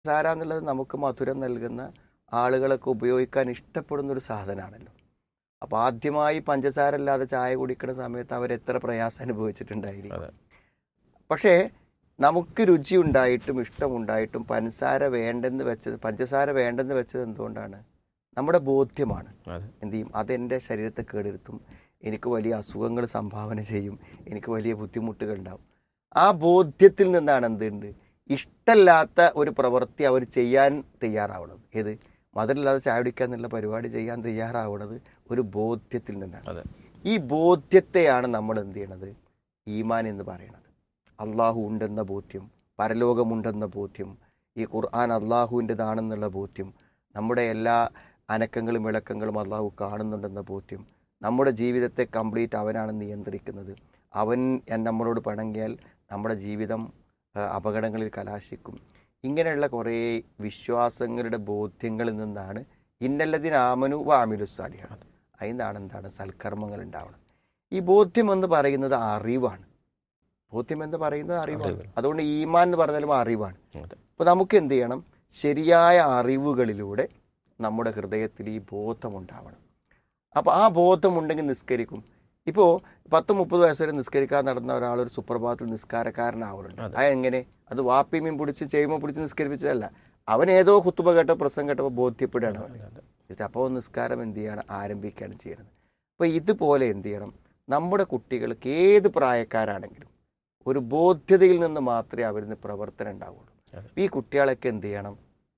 പഞ്ചസാര എന്നുള്ളത് നമുക്ക് മധുരം നൽകുന്ന ആളുകളൊക്കെ ഉപയോഗിക്കാൻ ഇഷ്ടപ്പെടുന്ന ഒരു സാധനമാണല്ലോ അപ്പോൾ ആദ്യമായി പഞ്ചസാര ഇല്ലാതെ ചായ കുടിക്കുന്ന സമയത്ത് അവർ എത്ര പ്രയാസം അനുഭവിച്ചിട്ടുണ്ടായിരിക്കും അതെ. പക്ഷേ നമുക്ക് രുചി ഉണ്ടായിട്ടും ഇഷ്ടമുണ്ടായിട്ടും പഞ്ചസാര വേണ്ടെന്ന് വെച്ചത് പഞ്ചസാര വേണ്ടെന്ന് വെച്ചത് എന്തുകൊണ്ടാണ് നമ്മുടെ ബോധ്യമാണ് അതെ എന്ത് ചെയ്യും അതെൻ്റെ ശരീരത്തെ കേടിരുത്തും എനിക്ക് വലിയ അസുഖങ്ങൾ സംഭാവന ചെയ്യും എനിക്ക് വലിയ ബുദ്ധിമുട്ടുകൾ ഉണ്ടാവും ആ ബോധ്യത്തിൽ നിന്നാണ് എന്തുണ്ട് ഇഷ്ടമല്ലാത്ത ഒരു പ്രവൃത്തി അവർ ചെയ്യാൻ തയ്യാറാവുന്നത് ഏത് മധുരമില്ലാതെ ചായ കുടിക്കുക എന്നുള്ള പരിപാടി ചെയ്യാൻ തയ്യാറാവുന്നത് ഒരു ബോധ്യത്തിൽ നിന്നാണ് അതെ ഈ ബോധ്യത്തെയാണ് നമ്മൾ എന്ത് ചെയ്യണത് ഈമാൻ എന്ന് പറയുന്നത് അള്ളാഹു ഉണ്ടെന്ന ബോധ്യം പരലോകമുണ്ടെന്ന ബോധ്യം ഈ ഖുർആൻ അള്ളാഹുവിൻ്റെതാണെന്നുള്ള ബോധ്യം നമ്മുടെ എല്ലാ അനക്കങ്ങളും വിളക്കങ്ങളും അള്ളാഹു കാണുന്നുണ്ടെന്ന ബോധ്യം നമ്മുടെ ജീവിതത്തെ കംപ്ലീറ്റ് അവനാണ് നിയന്ത്രിക്കുന്നത് അവൻ എൻ- നമ്മളോട് പിണങ്ങിയാൽ നമ്മുടെ ജീവിതം ആ, അപകടങ്ങളിൽ കലാശിക്കും ഇങ്ങനെയുള്ള കുറേ വിശ്വാസങ്ങളുടെ ബോധ്യങ്ങളിൽ നിന്നാണ് ഇന്നല്ലതിന് ആമനു വാമിലു സാലിഹ അതിനാണ് എന്താണ് സൽക്കർമ്മങ്ങൾ ഉണ്ടാവുന്നത് ഈ ബോധ്യം എന്ന് പറയുന്നത് അറിവാണ് ബോധ്യം എന്ന് പറയുന്നത് അറിവാണ് അറിവ്. അതുകൊണ്ട് ഈമാൻ എന്ന് പറഞ്ഞാലും അറിവാണ് അതെ അപ്പോൾ നമുക്ക് എന്ത് ചെയ്യണം ശരിയായ അറിവുകളിലൂടെ നമ്മുടെ ഹൃദയത്തിൽ ഈ ബോധമുണ്ടാവണം അപ്പോൾ ആ ബോധമുണ്ടെങ്കിൽ നിസ്കരിക്കും ഇപ്പോൾ പത്ത് മുപ്പത് വയസ്സ് വരെ നിസ്കരിക്കാൻ നടന്ന ഒരാൾ ഒരു സുപ്രഭാതത്തിൽ നിസ്കാരക്കാരനാവുന്നുണ്ട് അതെ. അത് എങ്ങനെ അത് വാപ്പിമീൻ പിടിച്ച് ചെയ്യുമ്പോൾ പിടിച്ച് നിസ്കരിപ്പിച്ചതല്ല അവൻ ഏതോ കുത്തുബ കേട്ടോ പ്രസംഗം കേട്ടപ്പോൾ ബോധ്യപ്പെടുകയാണ് അവൻ അതെ ഇത് അപ്പോൾ നിസ്കാരം എന്ത് ചെയ്യണം ആരംഭിക്കുകയാണ് ചെയ്യുന്നത് അപ്പോൾ ഇതുപോലെ എന്ത് ചെയ്യണം നമ്മുടെ കുട്ടികൾക്ക് ഏത് പ്രായക്കാരാണെങ്കിലും ഒരു ബോധ്യതയിൽ നിന്ന് മാത്രമേ അവരിൽ പ്രവർത്തനം ഉണ്ടാവുള്ളൂ അതെ. ഈ കുട്ടികളൊക്കെ എന്ത് ചെയ്യണം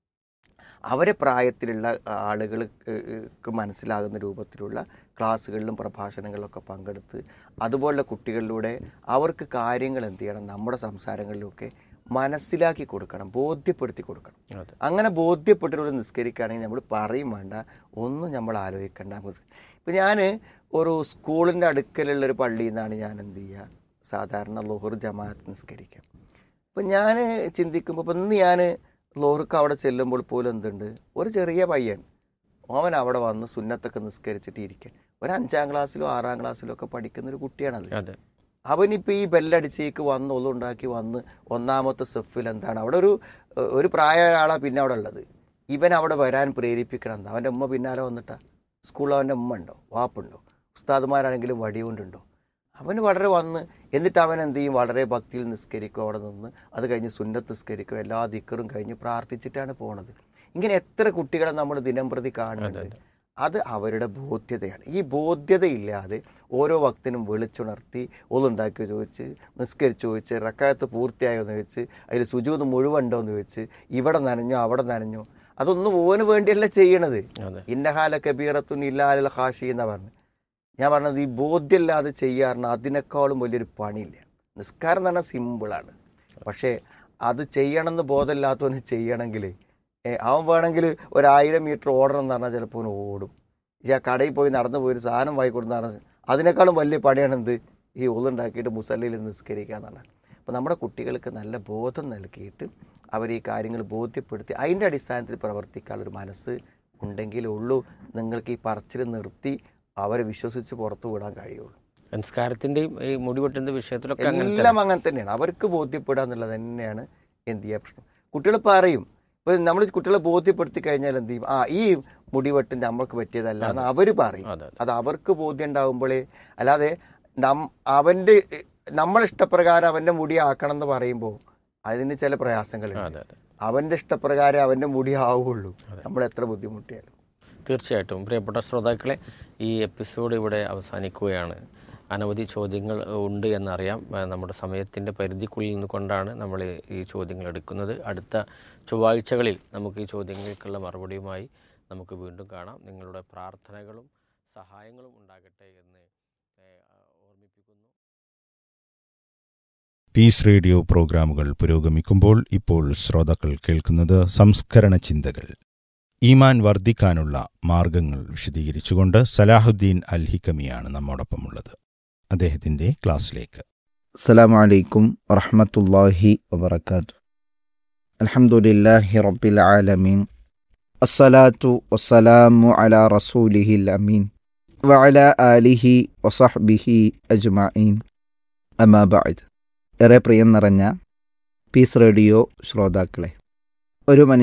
അവരെ പ്രായത്തിലുള്ള ആളുകൾക്ക് മനസ്സിലാകുന്ന രൂപത്തിലുള്ള ക്ലാസ്സുകളിലും പ്രഭാഷണങ്ങളിലൊക്കെ പങ്കെടുത്ത് അതുപോലുള്ള കുട്ടികളിലൂടെ അവർക്ക് കാര്യങ്ങൾ എന്ത് ചെയ്യണം നമ്മുടെ സംസാരങ്ങളിലൊക്കെ മനസ്സിലാക്കി കൊടുക്കണം ബോധ്യപ്പെടുത്തി കൊടുക്കണം അതെ അങ്ങനെ ബോധ്യപ്പെട്ടിട്ട് നിസ്കരിക്കുകയാണെങ്കിൽ നമ്മൾ പറയും വേണ്ട ഒന്നും നമ്മൾ ആലോചിക്കേണ്ട ഇപ്പം ഞാൻ ഒരു സ്കൂളിൻ്റെ അടുക്കലുള്ള ഒരു പള്ളിയിൽ നിന്നാണ് ഞാൻ എന്ത് ചെയ്യുക സാധാരണ ലോഹർ ജമാഅത്ത് നിസ്കരിക്കുക അപ്പം ഞാൻ ചിന്തിക്കുമ്പോൾ ഇപ്പം ഇന്ന് ഞാൻ ലോഹർക്ക് അവിടെ ചെല്ലുമ്പോൾ പോലും എന്തുണ്ട് ഒരു ചെറിയ പയ്യൻ അവൻ അവിടെ വന്ന് സുന്നത്തൊക്കെ നിസ്കരിച്ചിട്ട് ഇരിക്കാൻ ഒരു അഞ്ചാം ക്ലാസ്സിലോ ആറാം ക്ലാസ്സിലോ ഒക്കെ പഠിക്കുന്ന ഒരു കുട്ടിയാണത് അതെ അവനിപ്പോൾ ഈ ബെല്ലടിച്ചേക്ക് വന്ന് ഒന്നുണ്ടാക്കി വന്ന് ഒന്നാമത്തെ സെഫിൽ എന്താണ് അവിടെ ഒരു ഒരു പ്രായ ആളാണ് പിന്നെ അവിടെ ഉള്ളത് ഇവൻ അവിടെ വരാൻ പ്രേരിപ്പിക്കണം എന്താ അവൻ്റെ ഉമ്മ പിന്നാലെ വന്നിട്ടാ സ്കൂളിൽ അവൻ്റെ ഉമ്മ ഉണ്ടോ വാപ്പുണ്ടോ ഉസ്താദുമാരാണെങ്കിലും വടി കൊണ്ടുണ്ടോ അവന് വളരെ വന്ന് എന്നിട്ട് അവൻ എന്ത് ചെയ്യും വളരെ ഭക്തിയിൽ നിസ്കരിക്കും അവിടെ നിന്ന് അത് കഴിഞ്ഞ് സുന്നത്ത് നിസ്കരിക്കും എല്ലാ ദിക്കറും കഴിഞ്ഞ് പ്രാർത്ഥിച്ചിട്ടാണ് പോണത് ഇങ്ങനെ എത്ര കുട്ടികളെ നമ്മൾ ദിനം പ്രതി കാണുന്നുണ്ട് അത് അവരുടെ ബോധ്യതയാണ് ഈ ബോധ്യതയില്ലാതെ ഓരോ ഭക്തനും വിളിച്ചുണർത്തി ഒന്നുണ്ടാക്കി ചോദിച്ച് നിസ്കരിച്ച് ചോദിച്ച് റക്കായത്ത് പൂർത്തിയായോ എന്ന് ചോദിച്ച് അതിൽ സുജൂത് മുഴുവനുണ്ടോ എന്ന് ചോദിച്ച് ഇവിടെ നനഞ്ഞോ അവിടെ നനഞ്ഞോ അതൊന്നും ഓന് വേണ്ടിയല്ല ചെയ്യണത് അതെ ഇന്നഹാല കബീറത്തുൻ ഇല്ലാല ഹാഷി എന്നാ പറഞ്ഞു ഞാൻ പറഞ്ഞത് ഈ ബോധ്യമില്ലാതെ ചെയ്യാറുണ്ട് അതിനേക്കാളും വലിയൊരു പണിയില്ല നിസ്കാരം എന്ന് പറഞ്ഞാൽ സിമ്പിളാണ് പക്ഷേ അത് ചെയ്യണമെന്ന് ബോധമില്ലാത്തവന് ചെയ്യണമെങ്കിൽ അവൻ വേണമെങ്കിൽ ഒരായിരം മീറ്റർ ഓടണം എന്ന് പറഞ്ഞാൽ ചിലപ്പോൾ അവന് ഓടും ഈ ആ കടയിൽ പോയി നടന്നു പോയി ഒരു സാധനം വാങ്ങിക്കൊടുന്ന് പറഞ്ഞാൽ അതിനേക്കാളും വലിയ പണിയാണ് എന്ത് ഈ ഉള്ളുണ്ടാക്കിയിട്ട് മുസല്ലയിൽ നിസ്കരിക്കുക എന്നുള്ളത് അപ്പോൾ നമ്മുടെ കുട്ടികൾക്ക് നല്ല ബോധം നൽകിയിട്ട് അവർ ഈ കാര്യങ്ങൾ ബോധ്യപ്പെടുത്തി അതിൻ്റെ അടിസ്ഥാനത്തിൽ പ്രവർത്തിക്കാനുള്ളൊരു മനസ്സ് ഉണ്ടെങ്കിലേ ഉള്ളൂ നിങ്ങൾക്ക് ഈ പറച്ചിൽ നിർത്തി അവരെ വിശ്വസിച്ച് പുറത്തു വിടാൻ കഴിയുള്ളൂ സംസ്കാരത്തിന്റെയും ഈ മുടിവെട്ടിന്റെ വിഷയത്തിലൊക്കെ അങ്ങനെ എല്ലാം അങ്ങനെ തന്നെയാണ് അവർക്ക് ബോധ്യപ്പെടുക എന്നുള്ളത് തന്നെയാണ് എന്ത് ചെയ്യുക പ്രശ്നം കുട്ടികൾ പറയും ഇപ്പൊ നമ്മൾ കുട്ടികളെ ബോധ്യപ്പെടുത്തി കഴിഞ്ഞാൽ എന്ത് ചെയ്യും ആ ഈ മുടിവെട്ട് നമ്മൾക്ക് പറ്റിയതല്ല എന്ന് അവർ പറയും അതെ അത് അവർക്ക് ബോധ്യം ഉണ്ടാകുമ്പോഴേ അല്ലാതെ നം അവൻ്റെ നമ്മളെ ഇഷ്ടപ്രകാരം അവൻ്റെ മുടി ആക്കണം എന്ന് പറയുമ്പോൾ അതിന് ചില പ്രയാസങ്ങളുണ്ട് അതെ അതെ അവൻ്റെ ഇഷ്ടപ്രകാരം അവൻ്റെ മുടി ആവുള്ളൂ നമ്മൾ എത്ര ബുദ്ധിമുട്ടിയാലും തീർച്ചയായിട്ടും പ്രിയപ്പെട്ട ശ്രോതാക്കളെ ഈ എപ്പിസോഡ് ഇവിടെ അവസാനിക്കുകയാണ് അനവധി ചോദ്യങ്ങൾ ഉണ്ട് എന്നറിയാം ആ, നമ്മുടെ സമയത്തിൻ്റെ പരിധിക്കുള്ളിൽ നിന്നുകൊണ്ടാണ് നമ്മൾ ഈ ചോദ്യങ്ങൾ എടുക്കുന്നത് അടുത്ത ചൊവ്വാഴ്ചകളിൽ നമുക്ക് ഈ ചോദ്യങ്ങൾക്കുള്ള മറുപടിയുമായി നമുക്ക് വീണ്ടും കാണാം നിങ്ങളുടെ പ്രാർത്ഥനകളും സഹായങ്ങളും ഉണ്ടാകട്ടെ എന്ന് ഏ, ഓർമ്മിപ്പിക്കുന്നു പീസ് റേഡിയോ പ്രോഗ്രാമുകൾ പുരോഗമിക്കുമ്പോൾ ഇപ്പോൾ ശ്രോതാക്കൾ കേൾക്കുന്നത് സംസ്കരണ ചിന്തകൾ ഈമാൻ വർദ്ധിക്കാനുള്ള മാർഗങ്ങൾ വിശദീകരിച്ചുകൊണ്ട് സലാഹുദ്ദീൻ അൽ ഹിക്കമിയാണ് നമ്മോടൊപ്പമുള്ളത് അദ്ദേഹത്തിന്റെ ക്ലാസ്സിലേക്ക് السلام عليكم ورحمة الله وبركاته الحمد لله رب العالمين الصلاة والسلام على رسوله الأمين وعلى آله وصحبه أجمعين أما بعد ഏറെ പ്രിയം നിറഞ്ഞ പീസ് റേഡിയോ ശ്രോതാക്കളെ ഒരു